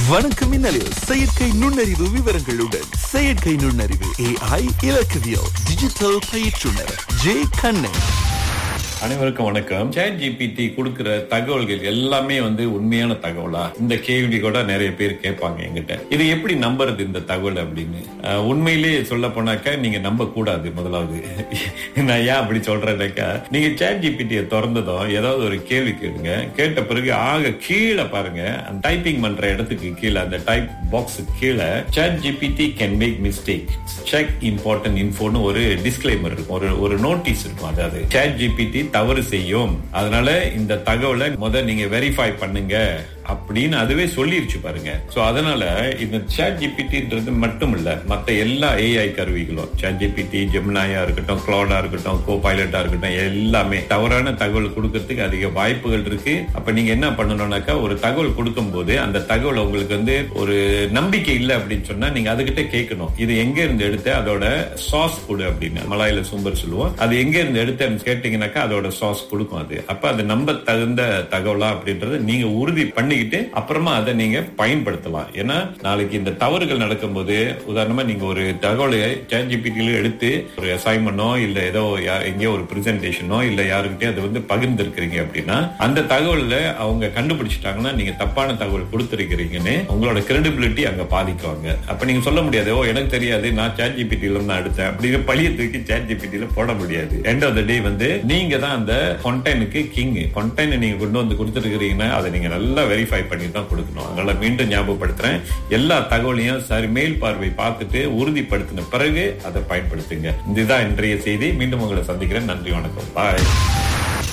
வணக்கம் மின்னலில் செயற்கை நுண்ணறிவு விவரங்களுடன் செயற்கை நுண்ணறிவு ஏஐ இலக்கவியல் டிஜிட்டல் பயிற்றுனர் ஜே கண்ணன் அனைவருக்கும் வணக்கம் சேட் ஜிபிடி கொடுக்கிற தகவல்கள் எல்லாமே வந்து உண்மையான தகவலா இந்த கேள்வி கூட நிறைய பேர் கேட்பாங்க என்கிட்ட இது எப்படி நம்புறது இந்த தகவல் அப்படின்னு அஹ், உண்மையிலேயே சொல்ல போனாக்கா நீங்க நம்ப கூடாது முதலாவது நான் ஏன் அப்படி சொல்றேன்னாக்கா நீங்க சேட் ஜிபிடியை திறந்ததும் ஏதாவது ஒரு கேள்வி கேளுங்க கேட்ட பிறகு ஆக கீழே பாருங்க அந்த டைப்பிங் பண்ற இடத்துக்கு கீழே அந்த டைப் பாக்ஸ் கீழே chat GPT can make mistake check important இன்ஃபோன்னு ஒரு டிஸ்க்ளைமர் இருக்கும் ஒரு ஒரு நோட்டீஸ் இருக்கும் அதாவது சேட் ஜிபிடி தவறு செய்யும் அதனால இந்த தகவலை முத நீங்க வெரிஃபை பண்ணுங்க அப்படின்னு அதுவே சொல்லிருச்சு பாருங்க சோ அதனால இந்த சேட் ஜிபிடின்றது மட்டும் இல்ல மத்த எல்லா ஏஐ கருவிகளும் சேட் ஜிபிடி ஜெமினாயா இருக்கட்டும் கிளவுடா இருக்கட்டும் கோ பைலட்டா இருக்கட்டும் எல்லாமே தவறான தகவல் கொடுக்கறதுக்கு அதிக வாய்ப்புகள் இருக்கு அப்ப நீங்க என்ன பண்ணணும்னாக்கா ஒரு தகவல் கொடுக்கும் போது அந்த தகவல் உங்களுக்கு வந்து ஒரு நம்பிக்கை இல்லை அப்படின்னு சொன்னா நீங்க அதுகிட்ட கேட்கணும் இது எங்க இருந்து எடுத்த அதோட சாஸ் கொடு அப்படின்னு மலாயில சும்பர் சொல்லுவோம் அது எங்க இருந்து எடுத்தேன்னு கேட்டீங்கன்னாக்கா அதோட சாஸ் கொடுக்கும் அது அப்ப அது நம்ப தகுந்த தகவலா அப்படின்றத நீங்க உறுதி பண்ணிக்கிட்டு அப்புறமா அதை நீங்க பயன்படுத்தலாம் ஏன்னா நாளைக்கு இந்த தவறுகள் நடக்கும்போது உதாரணமா நீங்க ஒரு தகவலை ஜிபிடியில எடுத்து ஒரு அசைன்மெண்டோ இல்ல ஏதோ யா- எங்கேயோ ஒரு பிரசன்டேஷனோ இல்ல யாருக்கிட்டே அதை வந்து பகிர்ந்திருக்கிறீங்க அப்படின்னா அந்த தகவல்ல அவங்க கண்டுபிடிச்சிட்டாங்கன்னா நீங்க தப்பான தகவல் கொடுத்திருக்கிறீங்கன்னு உங்களோட கிரெடிபிலிட்டி அங்க பாதிக்குவாங்க அப்ப நீங்க சொல்ல முடியாது ஓ எனக்கு தெரியாது நான் சேட் ஜிபிடியில தான் எடுத்தேன் அப்படின்னு பழிய தூக்கி சேட் ஜிபிடியில போட முடியாது எண்ட் ஆஃப் த டே வந்து நீங்க தான் அந்த கொண்டைனுக்கு கிங் கொண்டைன் நீங்க கொண்டு வந்து கொடுத்துருக்கீங்கன்னா அதை நீங்க நல்லா வெரிஃபை பண்ணி தான் கொடுக்கணும் அதனால மீண்டும் ஞாபகப்படுத்துறேன் எல்லா தகவலையும் சரி மேல் பார்வை பார்த்துட்டு உறுதிப்படுத்தின பிறகு அதை பயன்படுத்துங்க இதுதான் இன்றைய செய்தி மீண்டும் உங்களை சந்திக்கிறேன் நன்றி வணக்கம் பாய்